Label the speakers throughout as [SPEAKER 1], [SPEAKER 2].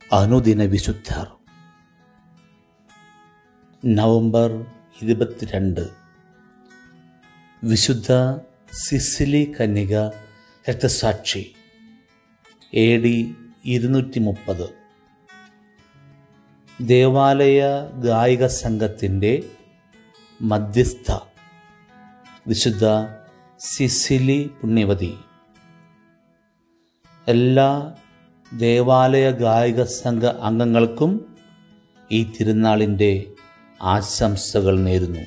[SPEAKER 1] അനുദിന വിശുദ്ധർ നവംബർ ഇരുപത്തിരണ്ട് വിശുദ്ധ സിസിലി കന്യക രക്തസാക്ഷി എ ഡി ഇരുന്നൂറ്റി മുപ്പത് ദേവാലയ ഗായിക സംഘത്തിൻ്റെ മധ്യസ്ഥ വിശുദ്ധ സിസിലി പുണ്യവതി എല്ലാ ദേവാലയ ഗായിക സംഘ അംഗങ്ങൾക്കും ഈ തിരുനാളിൻ്റെ ആശംസകൾ നേരുന്നു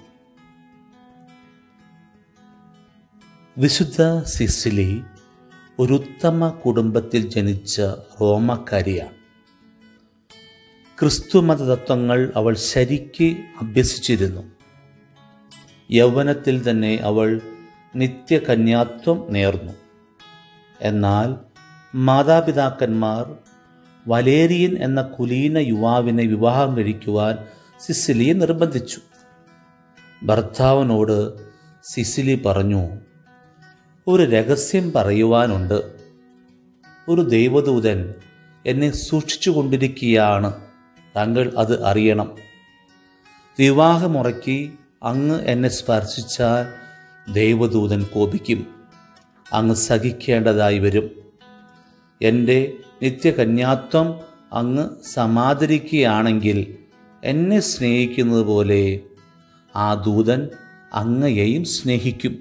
[SPEAKER 1] വിശുദ്ധ സിസിലി ഒരു ഉത്തമ കുടുംബത്തിൽ ജനിച്ച റോമക്കാരിയാണ് ക്രിസ്തുമത തത്വങ്ങൾ അവൾ ശരിക്ക് അഭ്യസിച്ചിരുന്നു യൗവനത്തിൽ തന്നെ അവൾ നിത്യകന്യാത്വം നേർന്നു എന്നാൽ മാതാപിതാക്കന്മാർ വലേരിയൻ എന്ന കുലീന യുവാവിനെ വിവാഹം കഴിക്കുവാൻ സിസിലിയെ നിർബന്ധിച്ചു ഭർത്താവിനോട് സിസിലി പറഞ്ഞു ഒരു രഹസ്യം പറയുവാനുണ്ട് ഒരു ദൈവദൂതൻ എന്നെ സൂക്ഷിച്ചു കൊണ്ടിരിക്കുകയാണ് താങ്കൾ അത് അറിയണം വിവാഹമുറയ്ക്ക് അങ്ങ് എന്നെ സ്പർശിച്ചാൽ ദൈവദൂതൻ കോപിക്കും അങ്ങ് സഹിക്കേണ്ടതായി വരും എൻ്റെ നിത്യകന്യാത്വം അങ്ങ് സമാദരിക്കുകയാണെങ്കിൽ എന്നെ സ്നേഹിക്കുന്നത് പോലെ ആ ദൂതൻ അങ്ങയെയും സ്നേഹിക്കും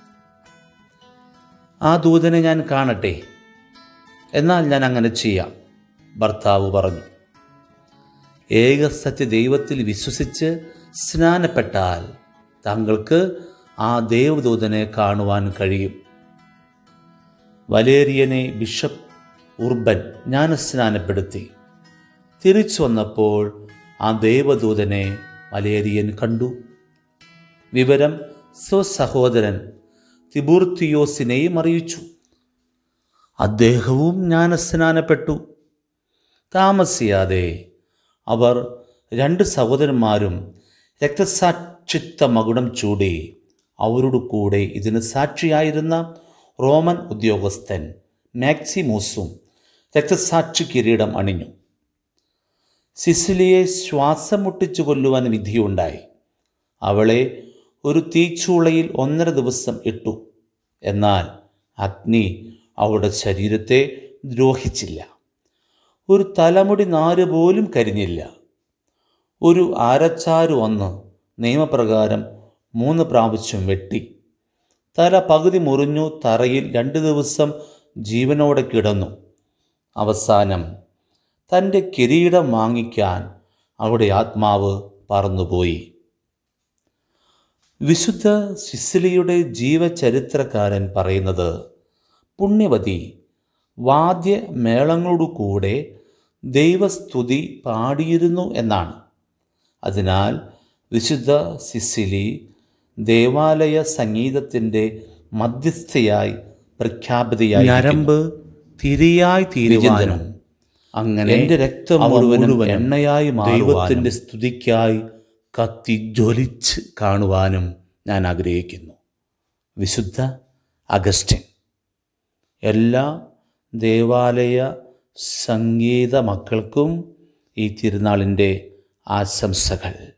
[SPEAKER 1] ആ ദൂതനെ ഞാൻ കാണട്ടെ എന്നാൽ ഞാൻ അങ്ങനെ ചെയ്യാം ഭർത്താവ് പറഞ്ഞു ഏകസത്യ ദൈവത്തിൽ വിശ്വസിച്ച് സ്നാനപ്പെട്ടാൽ താങ്കൾക്ക് ആ ദേവദൂതനെ കാണുവാൻ കഴിയും വലേറിയനെ ബിഷപ്പ് ഉർബൻ ജ്ഞാനസ്നാനപ്പെടുത്തി തിരിച്ചു വന്നപ്പോൾ ആ ദേവദൂതനെ വലേറിയൻ കണ്ടു വിവരം സ്വസഹോദരൻ തിബൂർത്തിയോസിനെയും അറിയിച്ചു അദ്ദേഹവും ജ്ഞാനസ്നാനപ്പെട്ടു താമസിയാതെ അവർ രണ്ട് സഹോദരന്മാരും രക്തസാക്ഷിത്വ മകുടം ചൂടി അവരുടെ കൂടെ ഇതിന് സാക്ഷിയായിരുന്ന റോമൻ ഉദ്യോഗസ്ഥൻ മാക്സിമൂസും രക്തസാക്ഷി കിരീടം അണിഞ്ഞു സിസിലിയെ ശ്വാസം മുട്ടിച്ചു കൊല്ലുവാൻ വിധിയുണ്ടായി അവളെ ഒരു തീച്ചൂളയിൽ ഒന്നര ദിവസം ഇട്ടു എന്നാൽ അഗ്നി അവളുടെ ശരീരത്തെ ദ്രോഹിച്ചില്ല ഒരു തലമുടി നാര് പോലും കരിഞ്ഞില്ല ഒരു ആരച്ചാരു വന്ന് നിയമപ്രകാരം മൂന്ന് പ്രാവശ്യം വെട്ടി തല പകുതി മുറിഞ്ഞു തറയിൽ രണ്ട് ദിവസം ജീവനോടെ കിടന്നു അവസാനം തൻ്റെ കിരീടം വാങ്ങിക്കാൻ അവിടെ ആത്മാവ് പറന്നുപോയി വിശുദ്ധ സിസിലിയുടെ ജീവചരിത്രകാരൻ പറയുന്നത് പുണ്യവതി വാദ്യമേളങ്ങളോടു കൂടെ ദൈവസ്തുതി പാടിയിരുന്നു എന്നാണ് അതിനാൽ വിശുദ്ധ സിസിലി ദേവാലയ സംഗീതത്തിൻ്റെ മധ്യസ്ഥയായി പ്രഖ്യാപിതയായി
[SPEAKER 2] ഞരമ്പ് തിരിയായി തീരുവാനും
[SPEAKER 1] അങ്ങനെ
[SPEAKER 2] എൻ്റെ രക്തം
[SPEAKER 1] മുഴുവനും
[SPEAKER 2] മുഴുവനും
[SPEAKER 1] എണ്ണയായി
[SPEAKER 2] ദൈവത്തിൻ്റെ
[SPEAKER 1] ദൈവത്തിൻ്റെ സ്തുതിക്കായി കത്തി ജ്വലിച്ച് കാണുവാനും ഞാൻ ആഗ്രഹിക്കുന്നു വിശുദ്ധ അഗസ്റ്റിൻ എല്ലാ ദേവാലയ സംഗീത മക്കൾക്കും ഈ തിരുനാളിൻ്റെ ആശംസകൾ